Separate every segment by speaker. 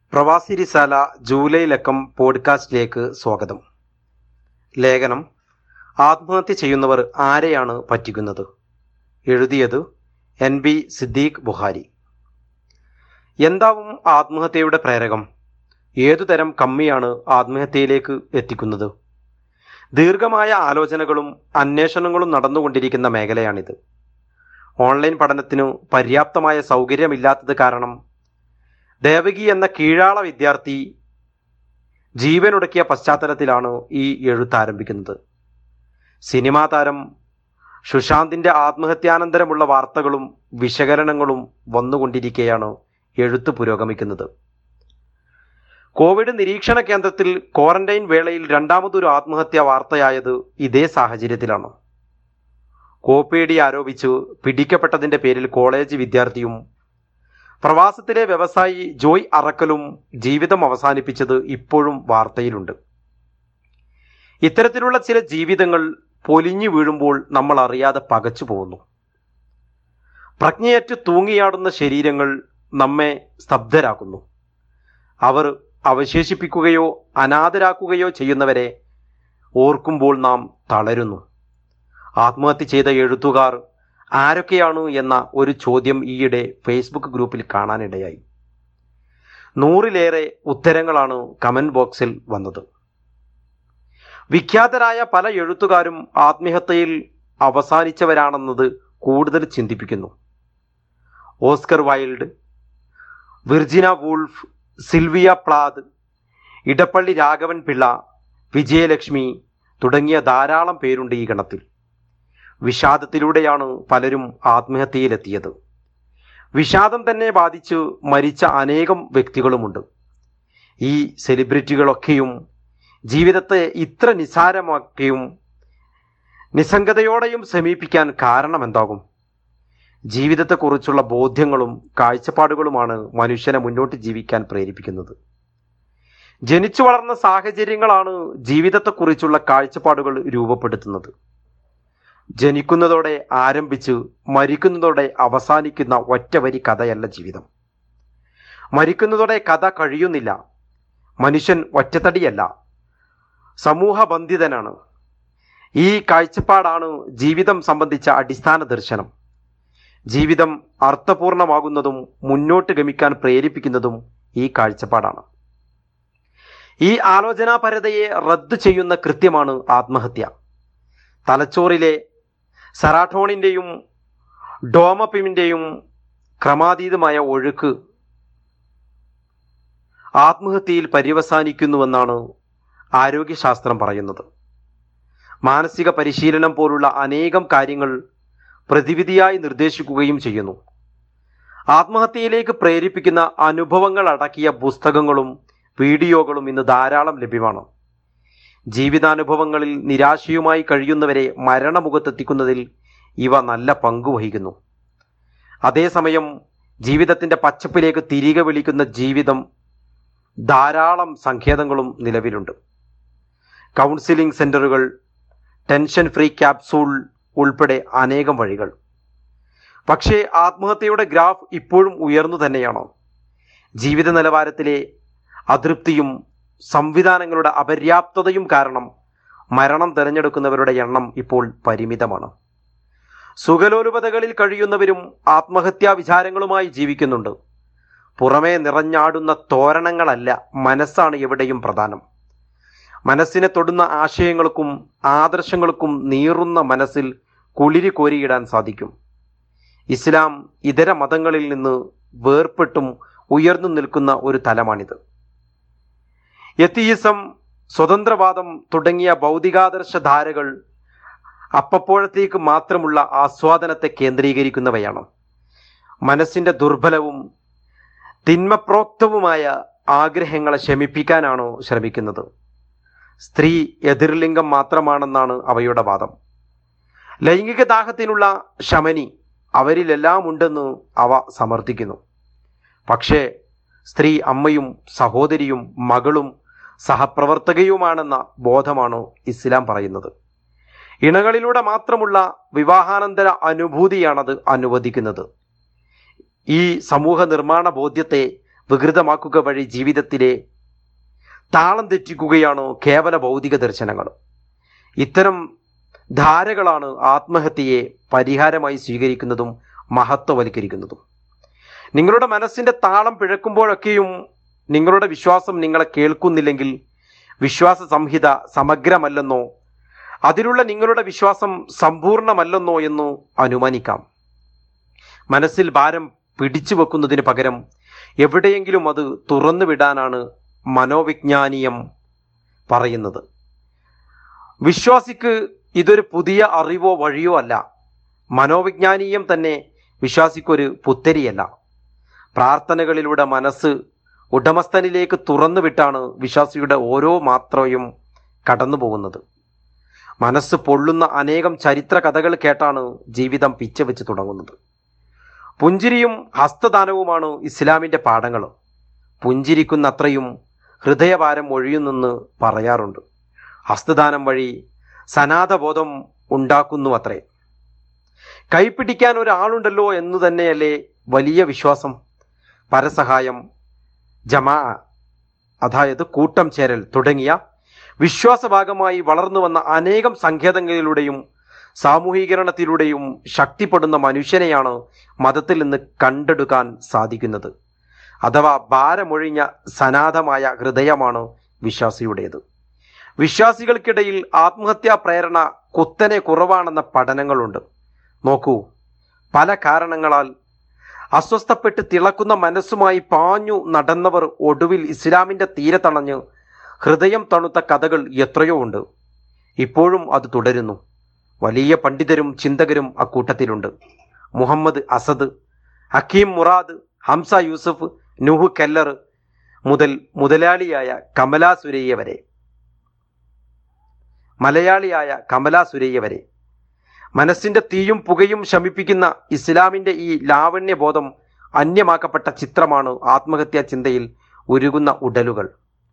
Speaker 1: പ്രവാസി റിസാല ജൂലൈ ലക്കം പോഡ്കാസ്റ്റിലേക്ക് സ്വാഗതം ലേഖനം ആത്മഹത്യ ചെയ്യുന്നവർ ആരെയാണ് പറ്റിക്കുന്നത് എഴുതിയത് എൻ ബി സിദ്ദീഖ് ബുഹാരി എന്താവും ആത്മഹത്യയുടെ പ്രേരകം ഏതുതരം കമ്മിയാണ് ആത്മഹത്യയിലേക്ക് എത്തിക്കുന്നത് ദീർഘമായ ആലോചനകളും അന്വേഷണങ്ങളും നടന്നുകൊണ്ടിരിക്കുന്ന മേഖലയാണിത് ഓൺലൈൻ പഠനത്തിനു പര്യാപ്തമായ സൗകര്യമില്ലാത്തത് കാരണം ദേവകി എന്ന കീഴാള വിദ്യാർത്ഥി ജീവനൊടുക്കിയ പശ്ചാത്തലത്തിലാണ് ഈ എഴുത്ത് ആരംഭിക്കുന്നത് സിനിമാ താരം സുശാന്തിന്റെ ആത്മഹത്യാനന്തരമുള്ള വാർത്തകളും വിശകലനങ്ങളും വന്നുകൊണ്ടിരിക്കെയാണ് എഴുത്ത് പുരോഗമിക്കുന്നത് കോവിഡ് നിരീക്ഷണ കേന്ദ്രത്തിൽ ക്വാറന്റൈൻ വേളയിൽ രണ്ടാമതൊരു ആത്മഹത്യാ വാർത്തയായത് ഇതേ സാഹചര്യത്തിലാണ് കോപ്പേടി ആരോപിച്ച് പിടിക്കപ്പെട്ടതിന്റെ പേരിൽ കോളേജ് വിദ്യാർത്ഥിയും പ്രവാസത്തിലെ വ്യവസായി ജോയ് അറക്കലും ജീവിതം അവസാനിപ്പിച്ചത് ഇപ്പോഴും വാർത്തയിലുണ്ട് ഇത്തരത്തിലുള്ള ചില ജീവിതങ്ങൾ പൊലിഞ്ഞു വീഴുമ്പോൾ നമ്മൾ അറിയാതെ പകച്ചു പോകുന്നു പ്രജ്ഞയറ്റ് തൂങ്ങിയാടുന്ന ശരീരങ്ങൾ നമ്മെ സ്തബ്ധരാക്കുന്നു അവർ അവശേഷിപ്പിക്കുകയോ അനാഥരാക്കുകയോ ചെയ്യുന്നവരെ ഓർക്കുമ്പോൾ നാം തളരുന്നു ആത്മഹത്യ ചെയ്ത എഴുത്തുകാർ ആരൊക്കെയാണ് എന്ന ഒരു ചോദ്യം ഈയിടെ ഫേസ്ബുക്ക് ഗ്രൂപ്പിൽ കാണാനിടയായി നൂറിലേറെ ഉത്തരങ്ങളാണ് കമന്റ് ബോക്സിൽ വന്നത് വിഖ്യാതരായ പല എഴുത്തുകാരും ആത്മഹത്യയിൽ അവസാനിച്ചവരാണെന്നത് കൂടുതൽ ചിന്തിപ്പിക്കുന്നു Oscar Wilde Virginia Woolf Sylvia Plath Edappally Raghavan Pillai Vijayalakshmi തുടങ്ങിയ ധാരാളം പേരുണ്ട് ഈ ഗണത്തിൽ വിഷാദത്തിലൂടെയാണ് പലരും ആത്മഹത്യയിലെത്തിയത് വിഷാദം തന്നെ ബാധിച്ച് മരിച്ച അനേകം വ്യക്തികളുമുണ്ട് ഈ സെലിബ്രിറ്റികളൊക്കെയും ജീവിതത്തെ ഇത്ര നിസാരമാക്കിയും നിസ്സംഗതയോടെയും സമീപിക്കാൻ കാരണം എന്താകും ജീവിതത്തെക്കുറിച്ചുള്ള ബോധ്യങ്ങളും കാഴ്ചപ്പാടുകളുമാണ് മനുഷ്യനെ മുന്നോട്ട് ജീവിക്കാൻ പ്രേരിപ്പിക്കുന്നത് ജനിച്ചു വളർന്ന സാഹചര്യങ്ങളാണ് ജീവിതത്തെക്കുറിച്ചുള്ള കാഴ്ചപ്പാടുകൾ രൂപപ്പെടുത്തുന്നത് ജനിക്കുന്നതോടെ ആരംഭിച്ച് മരിക്കുന്നതോടെ അവസാനിക്കുന്ന ഒറ്റവരി കഥയല്ല ജീവിതം മരിക്കുന്നതോടെ കഥ കഴിയുന്നില്ല മനുഷ്യൻ ഒറ്റത്തടിയല്ല സമൂഹബന്ധിതനാണ് ഈ കാഴ്ചപ്പാടാണ് ജീവിതം സംബന്ധിച്ച അടിസ്ഥാന ദർശനം ജീവിതം അർത്ഥപൂർണമാകുന്നതും മുന്നോട്ട് ഗമിക്കാൻ പ്രേരിപ്പിക്കുന്നതും ഈ കാഴ്ചപ്പാടാണ് ഈ ആലോചനാപരതയെ റദ്ദു ചെയ്യുന്ന കൃത്യമാണ് ആത്മഹത്യ തലച്ചോറിലെ സെറാട്ടോണിൻ്റെയും ഡോമപ്പിമിൻ്റെയും ക്രമാതീതമായ ഒഴുക്ക് ആത്മഹത്യയിൽ പര്യവസാനിക്കുന്നുവെന്നാണ് ആരോഗ്യശാസ്ത്രം പറയുന്നത് മാനസിക പരിശീലനം പോലുള്ള അനേകം കാര്യങ്ങൾ പ്രതിവിധിയായി നിർദ്ദേശിക്കുകയും ചെയ്യുന്നു ആത്മഹത്യയിലേക്ക് പ്രേരിപ്പിക്കുന്ന അനുഭവങ്ങൾ അടക്കിയ പുസ്തകങ്ങളും വീഡിയോകളും ഇന്ന് ധാരാളം ലഭ്യമാണ് ജീവിതാനുഭവങ്ങളിൽ നിരാശയുമായി കഴിയുന്നവരെ മരണമുഖത്തെത്തിക്കുന്നതിൽ ഇവ നല്ല പങ്കു വഹിക്കുന്നു അതേസമയം ജീവിതത്തിന്റെ പച്ചപ്പിലേക്ക് തിരികെ വിളിക്കുന്ന ജീവിതം ധാരാളം സങ്കേതങ്ങളും നിലവിലുണ്ട് കൗൺസിലിംഗ് സെന്ററുകൾ ടെൻഷൻ ഫ്രീ ക്യാപ്സൂൾ ഉൾപ്പെടെ അനേകം വഴികൾ പക്ഷേ ആത്മഹത്യയുടെ ഗ്രാഫ് ഇപ്പോഴും ഉയർന്നു തന്നെയാണോ ജീവിത നിലവാരത്തിലെ അതൃപ്തിയും സംവിധാനങ്ങളുടെ അപര്യാപ്തതയും കാരണം മരണം തിരഞ്ഞെടുക്കുന്നവരുടെ എണ്ണം ഇപ്പോൾ പരിമിതമാണ് സുഖലോലുപതകളിൽ കഴിയുന്നവരും ആത്മഹത്യാ വിചാരങ്ങളുമായി ജീവിക്കുന്നുണ്ട് പുറമേ നിറഞ്ഞാടുന്ന തോരണങ്ങളല്ല മനസ്സാണ് എവിടെയും പ്രധാനം മനസ്സിനെ തൊടുന്ന ആശയങ്ങൾക്കും ആദർശങ്ങൾക്കും നീറുന്ന മനസ്സിൽ കുളിരി കോരിയിടാൻ സാധിക്കും ഇസ്ലാം ഇതര മതങ്ങളിൽ നിന്ന് വേർപെട്ടും ഉയർന്നു നിൽക്കുന്ന ഒരു തലമാണിത് എത്തിയിസം സ്വതന്ത്രവാദം തുടങ്ങിയ ഭൗതികാദർശ ധാരകൾ അപ്പപ്പോഴത്തേക്ക് മാത്രമുള്ള ആസ്വാദനത്തെ കേന്ദ്രീകരിക്കുന്നവയാണ് മനസ്സിന്റെ ദുർബലവും തിന്മപ്രോക്തവുമായ ആഗ്രഹങ്ങളെ ശമിപ്പിക്കാനാണോ ശ്രമിക്കുന്നത് സ്ത്രീ എതിർലിംഗം മാത്രമാണെന്നാണ് അവയുടെ വാദം ലൈംഗിക ദാഹത്തിനുള്ള ശമനി അവരിലെല്ലാം ഉണ്ടെന്ന് അവ സമർത്ഥിക്കുന്നു പക്ഷേ സ്ത്രീ അമ്മയും സഹോദരിയും മകളും സഹപ്രവർത്തകയുമാണെന്ന ബോധമാണ് ഇസ്ലാം പറയുന്നത് ഇണകളിലൂടെ മാത്രമുള്ള വിവാഹാനന്തര അനുഭൂതിയാണത് അനുവദിക്കുന്നത് ഈ സമൂഹ നിർമ്മാണ ബോധ്യത്തെ വികൃതമാക്കുക വഴി ജീവിതത്തിലെ താളം തെറ്റിക്കുകയാണ് കേവല ഭൗതിക ദർശനങ്ങൾ ഇത്തരം ധാരകളാണ് ആത്മഹത്യയെ പരിഹാരമായി സ്വീകരിക്കുന്നതും മഹത്വവൽക്കരിക്കുന്നതും നിങ്ങളുടെ മനസ്സിന്റെ താളം പിഴക്കുമ്പോഴൊക്കെയും നിങ്ങളുടെ വിശ്വാസം നിങ്ങളെ കേൾക്കുന്നില്ലെങ്കിൽ വിശ്വാസ സംഹിത സമഗ്രമല്ലെന്നോ അതിലുള്ള നിങ്ങളുടെ വിശ്വാസം സമ്പൂർണ്ണമല്ലെന്നോ എന്ന് അനുമാനിക്കാം മനസ്സിൽ ഭാരം പിടിച്ചു വെക്കുന്നതിന് പകരം എവിടെയെങ്കിലും അത് തുറന്നു വിടാനാണ് മനോവിജ്ഞാനീയം പറയുന്നത് വിശ്വാസിക്ക് ഇതൊരു പുതിയ അറിവോ വഴിയോ അല്ല മനോവിജ്ഞാനീയം തന്നെ വിശ്വാസിക്കൊരു പുത്തരിയല്ല പ്രാർത്ഥനകളിലൂടെ മനസ്സ് ഉടമസ്ഥനിലേക്ക് തുറന്നു വിട്ടാണ് വിശ്വാസിയുടെ ഓരോ മാത്രയും കടന്നു പോകുന്നത് മനസ്സ് പൊള്ളുന്ന അനേകം ചരിത്ര കഥകൾ കേട്ടാണ് ജീവിതം പിച്ചവെച്ച് തുടങ്ങുന്നത് പുഞ്ചിരിയും ഹസ്തദാനവുമാണ് ഇസ്ലാമിന്റെ പാഠങ്ങൾ പുഞ്ചിരിക്കുന്നത്രയും ഹൃദയഭാരം ഒഴിയുന്നെന്ന് പറയാറുണ്ട് ഹസ്തദാനം വഴി സനാഥബോധം ഉണ്ടാക്കുന്നു അത്രേ കൈപ്പിടിക്കാൻ ഒരാളുണ്ടല്ലോ എന്ന് തന്നെയല്ലേ വലിയ വിശ്വാസം പരസഹായം ജമാ അതായത് കൂട്ടം ചേരൽ തുടങ്ങിയ വിശ്വാസഭാഗമായി വളർന്നു വന്ന അനേകം സങ്കേതങ്ങളിലൂടെയും സാമൂഹീകരണത്തിലൂടെയും ശക്തിപ്പെടുന്ന മനുഷ്യനെയാണ് മതത്തിൽ നിന്ന് കണ്ടെടുക്കാൻ സാധിക്കുന്നത് അഥവാ ഭാരമൊഴിഞ്ഞ സനാഥമായ ഹൃദയമാണ് വിശ്വാസിയുടേത് വിശ്വാസികൾക്കിടയിൽ ആത്മഹത്യാ പ്രേരണ കുത്തനെ കുറവാണെന്ന പഠനങ്ങളുണ്ട് നോക്കൂ പല കാരണങ്ങളാൽ അസ്വസ്ഥപ്പെട്ട് തിളക്കുന്ന മനസ്സുമായി പാഞ്ഞു നടന്നവർ ഒടുവിൽ ഇസ്ലാമിന്റെ തീരെ തണഞ്ഞ് ഹൃദയം തണുത്ത കഥകൾ എത്രയോ ഉണ്ട് ഇപ്പോഴും അത് തുടരുന്നു വലിയ പണ്ഡിതരും ചിന്തകരും അക്കൂട്ടത്തിലുണ്ട് Muhammad Asad Hakim Murad Hamza Yusuf Nuh Keller മുതൽ മുതലാളിയായ കമലാ സുരയ്യ വരെ മലയാളിയായ കമലാ സുരയ്യ വരെ മനസ്സിന്റെ തീയും പുകയും ശമിപ്പിക്കുന്ന ഇസ്ലാമിന്റെ ഈ ലാവണ്യബോധം അന്യമാക്കപ്പെട്ട ചിത്രമാണ് ആത്മഹത്യാ ചിന്തയിൽ ഉരുകുന്ന ഉടലുകൾ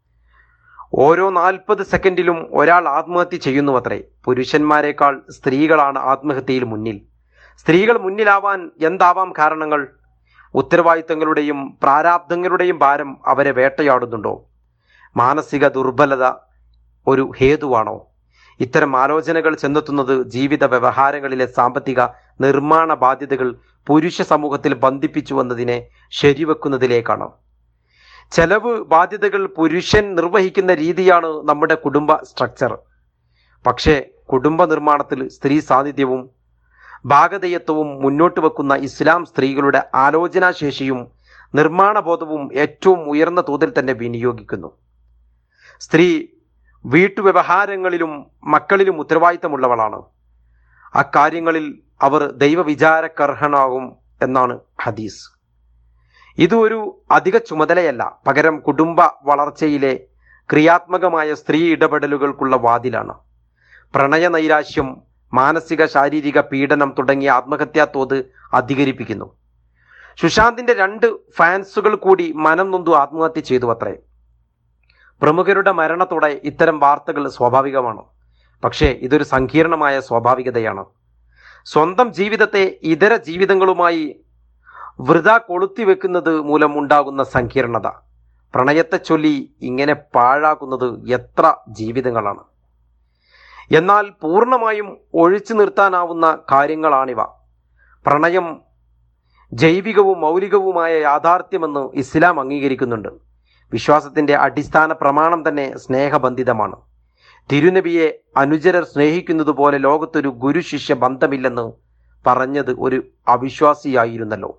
Speaker 1: ഓരോ നാൽപ്പത് സെക്കൻഡിലും ഒരാൾ ആത്മഹത്യ ചെയ്യുന്നുവത്രേ പുരുഷന്മാരെക്കാൾ സ്ത്രീകളാണ് ആത്മഹത്യയിൽ മുന്നിൽ സ്ത്രീകൾ മുന്നിലാവാൻ എന്താവാം കാരണങ്ങൾ ഉത്തരവാദിത്തങ്ങളുടെയും പ്രാരാബ്ദങ്ങളുടെയും ഭാരം അവരെ വേട്ടയാടുന്നുണ്ടോ മാനസിക ദുർബലത ഒരു ഹേതുവാണോ ഇത്തരം ആലോചനകൾ ചെന്നെത്തുന്നത് ജീവിത വ്യവഹാരങ്ങളിലെ സാമ്പത്തിക നിർമ്മാണ ബാധ്യതകൾ പുരുഷ സമൂഹത്തിൽ ബന്ധിപ്പിച്ചു വന്നതിനെ ശരിവെക്കുന്നതിലേക്കാണ് ചെലവ് ബാധ്യതകൾ പുരുഷൻ നിർവഹിക്കുന്ന രീതിയാണ് നമ്മുടെ കുടുംബ സ്ട്രക്ചർ പക്ഷേ കുടുംബ നിർമ്മാണത്തിൽ സ്ത്രീ സാന്നിധ്യവും ഭാഗതയത്വവും മുന്നോട്ട് വെക്കുന്ന ഇസ്ലാം സ്ത്രീകളുടെ ആലോചനാശേഷിയും നിർമ്മാണബോധവും ഏറ്റവും ഉയർന്ന തോതിൽ തന്നെ വിനിയോഗിക്കുന്നു സ്ത്രീ വീട്ടുവ്യവഹാരങ്ങളിലും മക്കളിലും ഉത്തരവാദിത്തമുള്ളവളാണ് അക്കാര്യങ്ങളിൽ അവർ ദൈവവിചാരക്കർഹനാകും എന്നാണ് ഹദീസ് ഇത് ഒരു അധിക ചുമതലയല്ല പകരം കുടുംബ വളർച്ചയിലെ ക്രിയാത്മകമായ സ്ത്രീ ഇടപെടലുകൾക്കുള്ള വാതിലാണ് പ്രണയ നൈരാശ്യം മാനസിക ശാരീരിക പീഡനം തുടങ്ങിയ ആത്മഹത്യാ തോത് അധികരിപ്പിക്കുന്നു സുശാന്തിന്റെ രണ്ട് ഫാൻസുകൾ കൂടി മനം നൊന്തു ആത്മഹത്യ ചെയ്തു അത്രേ പ്രമുഖരുടെ മരണത്തോടെ ഇത്തരം വാർത്തകൾ സ്വാഭാവികമാണ് പക്ഷേ ഇതൊരു സങ്കീർണമായ സ്വാഭാവികതയാണ് സ്വന്തം ജീവിതത്തെ ഇതര ജീവിതങ്ങളുമായി വൃത കൊളുത്തി വെക്കുന്നത് മൂലം ഉണ്ടാകുന്ന സങ്കീർണത പ്രണയത്തെ ചൊല്ലി ഇങ്ങനെ പാഴാക്കുന്നത് എത്ര ജീവിതങ്ങളാണ് എന്നാൽ പൂർണ്ണമായും ഒഴിച്ചു നിർത്താനാവുന്ന കാര്യങ്ങളാണിവ പ്രണയം ജൈവികവും മൗലികവുമായ യാഥാർത്ഥ്യമെന്ന് ഇസ്ലാം അംഗീകരിക്കുന്നുണ്ട് വിശ്വാസത്തിന്റെ അടിസ്ഥാന പ്രമാണം തന്നെ സ്നേഹബന്ധിതമാണ് തിരുനബിയെ അനുചരർ സ്നേഹിക്കുന്നത് പോലെ ലോകത്തൊരു ഗുരു ശിഷ്യ ബന്ധമില്ലെന്ന് പറഞ്ഞത് ഒരു അവിശ്വാസിയായിരുന്നല്ലോ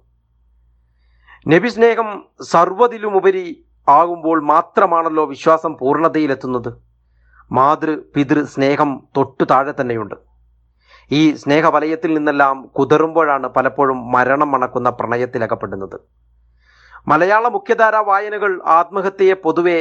Speaker 1: നബി സ്നേഹം സർവ്വതിലുമുപരി ആകുമ്പോൾ മാത്രമാണല്ലോ വിശ്വാസം പൂർണ്ണതയിലെത്തുന്നത് മാതൃ പിതൃ സ്നേഹം തൊട്ടു താഴെ തന്നെയുണ്ട് ഈ സ്നേഹവലയത്തിൽ നിന്നെല്ലാം കുതറുമ്പോഴാണ് പലപ്പോഴും മരണം മണക്കുന്ന പ്രണയത്തിലകപ്പെടുന്നത് മലയാള മുഖ്യധാര വായനകൾ ആത്മഹത്യയെ പൊതുവെ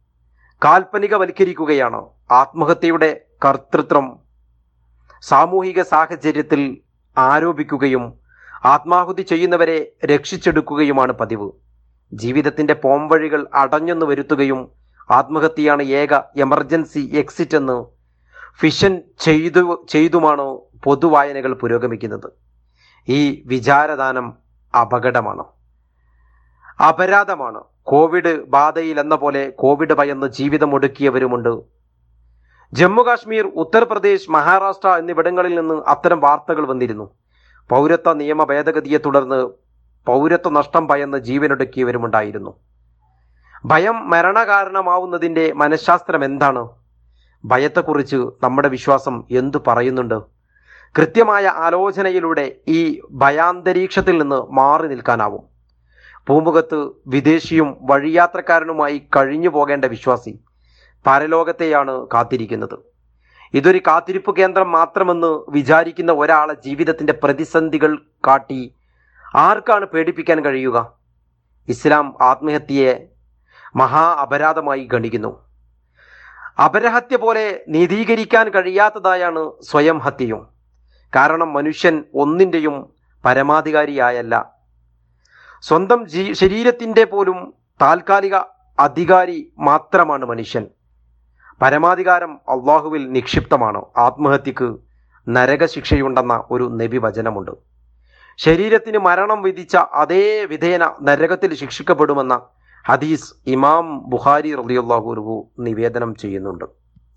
Speaker 1: കാൽപ്പനികവൽക്കരിക്കുകയാണ് ആത്മഹത്യയുടെ കർത്തൃത്വം സാമൂഹിക സാഹചര്യത്തിൽ ആരോപിക്കുകയും ആത്മാഹുതി ചെയ്യുന്നവരെ രക്ഷിച്ചെടുക്കുകയുമാണ് പതിവ് ജീവിതത്തിന്റെ പോംവഴികൾ അടഞ്ഞെന്ന് വരുത്തുകയും ആത്മഹത്യയാണ് ഏക എമർജൻസി എക്സിറ്റ് എന്ന് ഫിഷൻ ചെയ്തു ചെയ്തുമാണ് പൊതുവായനകൾ പുരോഗമിക്കുന്നത് ഈ വിചാരദാനം അപകടമാണ് അപരാധമാണ് കോവിഡ് ബാധയിൽ എന്ന പോലെ കോവിഡ് ഭയന്ന് ജീവിതം ഒടുക്കിയവരുമുണ്ട് ജമ്മു കാശ്മീർ ഉത്തർപ്രദേശ് മഹാരാഷ്ട്ര എന്നിവിടങ്ങളിൽ നിന്ന് അത്തരം വാർത്തകൾ വന്നിരുന്നു പൗരത്വ നിയമ ഭേദഗതിയെ തുടർന്ന് പൗരത്വ നഷ്ടം ഭയന്ന് ജീവനൊടുക്കിയവരുമുണ്ടായിരുന്നു ഭയം മരണകാരണമാവുന്നതിൻ്റെ മനഃശാസ്ത്രം എന്താണ് ഭയത്തെക്കുറിച്ച് നമ്മുടെ വിശ്വാസം എന്തു പറയുന്നുണ്ട് കൃത്യമായ ആലോചനയിലൂടെ ഈ ഭയാന്തരീക്ഷത്തിൽ നിന്ന് മാറി നിൽക്കാനാവും പൂമുഖത്ത് വിദേശിയും വഴിയാത്രക്കാരനുമായി കഴിഞ്ഞു പോകേണ്ട വിശ്വാസി പരലോകത്തെയാണ് കാത്തിരിക്കുന്നത് ഇതൊരു കാത്തിരിപ്പ് കേന്ദ്രം മാത്രമെന്ന് വിചാരിക്കുന്ന ഒരാളെ ജീവിതത്തിന്റെ പ്രതിസന്ധികൾ കാട്ടി ആർക്കാണ് പേടിപ്പിക്കാൻ കഴിയുക ഇസ്ലാം ആത്മഹത്യയെ മഹാ അപരാധമായി ഗണിക്കുന്നു അപരഹത്യ പോലെ നീതീകരിക്കാൻ കഴിയാത്തതായാണ് സ്വയം ഹത്യയും കാരണം മനുഷ്യൻ ഒന്നിൻ്റെയും പരമാധികാരിയായല്ല സ്വന്തം ജീ ശരീരത്തിൻ്റെ പോലും താൽക്കാലിക അധികാരി മാത്രമാണ് മനുഷ്യൻ പരമാധികാരം അള്ളാഹുവിൽ നിക്ഷിപ്തമാണ് ആത്മഹത്യക്ക് നരകശിക്ഷയുണ്ടെന്ന ഒരു നബി വചനമുണ്ട് ശരീരത്തിന് മരണം വിധിച്ച അതേ വിധേന നരകത്തിൽ ശിക്ഷിക്കപ്പെടുമെന്ന ഹദീസ് ഇമാം ബുഖാരി റളിയല്ലാഹു അൻഹു നിവേദനം ചെയ്യുന്നുണ്ട്